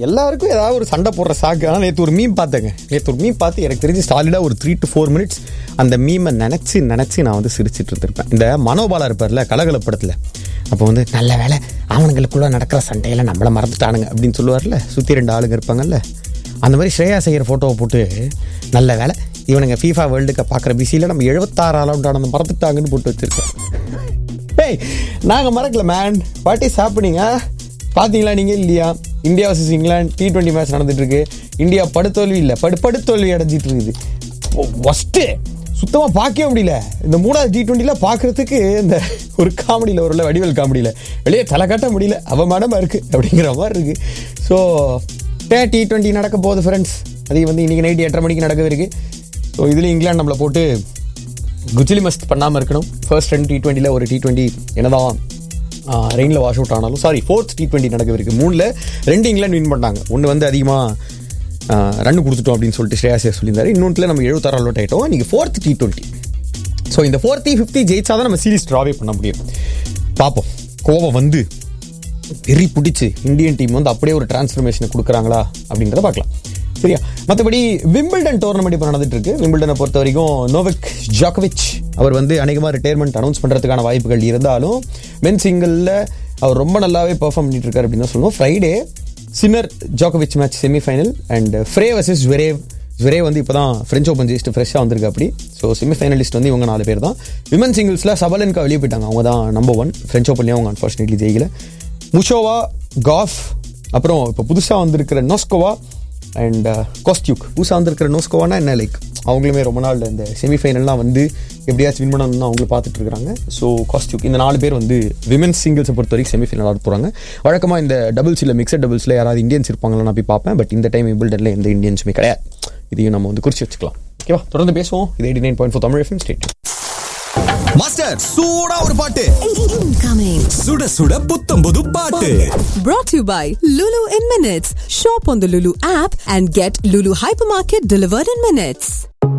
எல்லாருக்கும் ஏதாவது ஒரு சண்டை போடுற சாக்கு ஆனால் நேற்று ஒரு மீம் பார்த்தேங்க நேற்று ஒரு மீம் பார்த்து எனக்கு தெரிஞ்சு சாலிடாக ஒரு த்ரீ டு ஃபோர் மினிட்ஸ் அந்த மீமை நினச்சி நினச்சி நான் வந்து சிரிச்சிட்டு இருந்திருப்பேன் இந்த மனோபாலா இருப்பார்ல கலகல படத்தில் அப்போ வந்து நல்ல வேலை அவனுங்களுக்குள்ள நடக்கிற சண்டையில நம்மள மறந்துட்டானுங்க அப்படின்னு சொல்லுவார்ல சுற்றி ரெண்டு ஆளுங்க இருப்பாங்கல்ல அந்த மாதிரி ஸ்ரேயா செய்கிற ஃபோட்டோவை போட்டு நல்ல வேலை இவனுங்க ஃபீஃபா வேர்ல்டு கப் பார்க்குற பிசியில் நம்ம எழுபத்தாறு ஆளாண்டான மறந்துட்டாங்கன்னு போட்டு வச்சிருக்கோம் டேய் நாங்கள் மறக்கல மேன் வாட் இஸ் ஹேப்பனிங்க பார்த்தீங்களா நீங்கள் இல்லையா India versus England T twenty match நடந்துட்டு இருக்கு இந்தியா படுத்தோல்வி இல்லை படு படுத்தோல்வி அடைஞ்சிட்டு இருக்குது ஃபஸ்ட்டு சுத்தமாக பார்க்கவே முடியல இந்த மூணாவது டி டுவெண்ட்டியில் பார்க்குறதுக்கு இந்த ஒரு காமெடியில் ஒரு வடிவேல் காமெடியில் வெளியே தலை காட்ட முடியல அவமானமாக இருக்குது அப்படிங்கிற மாதிரி இருக்குது ஸோ டி டுவெண்ட்டி நடக்க போகுது ஃப்ரெண்ட்ஸ் அது வந்து இன்றைக்கி நைட்டு எட்டரை மணிக்கு நடக்க இருக்கு ஸோ இதுலேயும் இங்கிலாந்து நம்மளை போட்டு குஜிலி மஸ்த் பண்ணாமல் இருக்கணும் ஃபர்ஸ்ட் ரெண்டு டி டுவெண்ட்டியில் ஒரு டி டுவெண்ட்டி என்னதான் ரெயினில் வாஷ் அவுட் ஆனாலும் சாரி ஃபோர்த் டி டுவெண்ட்டி நடக்கவிருக்கு மூணில் ரெண்டு இங்கிலாந்து வின் பண்ணாங்க ஒன்று வந்து அதிகமாக ரன் கொடுத்துட்டோம் அப்படின்னு சொல்லிட்டு ஸ்ரேயாசியர் சொல்லியிருந்தாரு இன்னொன்றில் நம்ம எழுபத்தாறு அவுட் ஆகிட்டோம் நீங்கள் ஃபோர்த் டி டுவெண்ட்டி ஸோ இந்த ஃபோர்த்தி ஃபிஃப்டி ஜெயிச்சா தான் நம்ம சீரிஸ் ட்ராவே பண்ண முடியும் பார்ப்போம் கோவம் வந்து வெறி பிடிச்சி இந்தியன் டீம் வந்து அப்படியே ஒரு டிரான்ஸ்ஃபர்மேஷனை கொடுக்குறாங்களா அப்படின்றத பார்க்கலாம் சரியா மற்றபடி விம்பிள்டன் டோர்னமெண்ட் இப்போ நடந்துட்டு இருக்கு விம்பிள்டனை பொறுத்த வரைக்கும் நோவக் ஜாக்கோவிச் அவர் வந்து அநேகமாக ரிட்டையர்மெண்ட் அனௌன்ஸ் பண்ணுறதுக்கான வாய்ப்புகள் இருந்தாலும் மென் சிங்கிளில் அவர் ரொம்ப நல்லாவே பெர்ஃபார்ம் பண்ணிட்டு இருக்காரு அப்படின்னு தான் சொல்லுவோம் ஃப்ரைடே சின்னர் ஜாக்கோவிச் மேட்ச் செமிஃபைனல் அண்ட் ஃப்ரே வர்சஸ் ஜுரேவ் ஜுரே வந்து இப்போ தான் ஃப்ரெஞ்ச் ஓப்பன் ஜெயிச்சுட்டு ஃப்ரெஷ்ஷாக வந்திருக்கு அப்படி ஸோ செமிஃபைனலிஸ்ட் வந்து இவங்க நாலு பேர் தான் விமன் சிங்கிள்ஸில் சபலன்கா வெளியே போயிட்டாங்க அவங்க தான் நம்பர் ஒன் ஃப்ரெஞ்ச் ஓப்பன்லேயும் அவங்க அன்ஃபார்ச்சுனேட்லி ஜெயிக்கல முஷோவா காஃப் அப்புறம் இப்போ புதுசாக வந்திருக்கிற நோஸ்கோவா அண்ட் கோஸ்டியூக் புதுசாக வந்திருக்கிற நோஸ்கோவானா என்ன லைக் அவங்களுமே ரொம்ப நாள் இந்த செமிஃபைனல்லாம் வந்து எப்படியாச்சும் வின் பண்ணணும்னு அவங்களும் பார்த்துட்டு இருக்காங்க ஸோ காஸ்டியூக் இந்த நாலு பேர் வந்து விமன்ஸ் சிங்கிள்ஸை பொறுத்த வரைக்கும் செமிஃபைனல் ஆட போகிறாங்க வழக்கமாக இந்த டபுள்ஸ் இல்லை மிக்சட் டபுள்ஸில் யாராவது இந்தியன்ஸ் இருப்பாங்களா நான் போய் பார்ப்பேன் பட் இந்த டைம் விம்பிள்டனில் எந்த இந்தியன்ஸுமே கிடையாது இதையும் நம்ம வந்து குறிச்சு வச்சுக்கலாம் ஓகேவா தொடர்ந்து பேசுவோம் இது eighty nine point four Tamil FM state master சூடா ஒரு பாட்டு Incoming. சுட சுட புத்தம் புது பாட்டு Brought to you by Lulu in Minutes. Shop on the Lulu app and get Lulu Hypermarket delivered in minutes.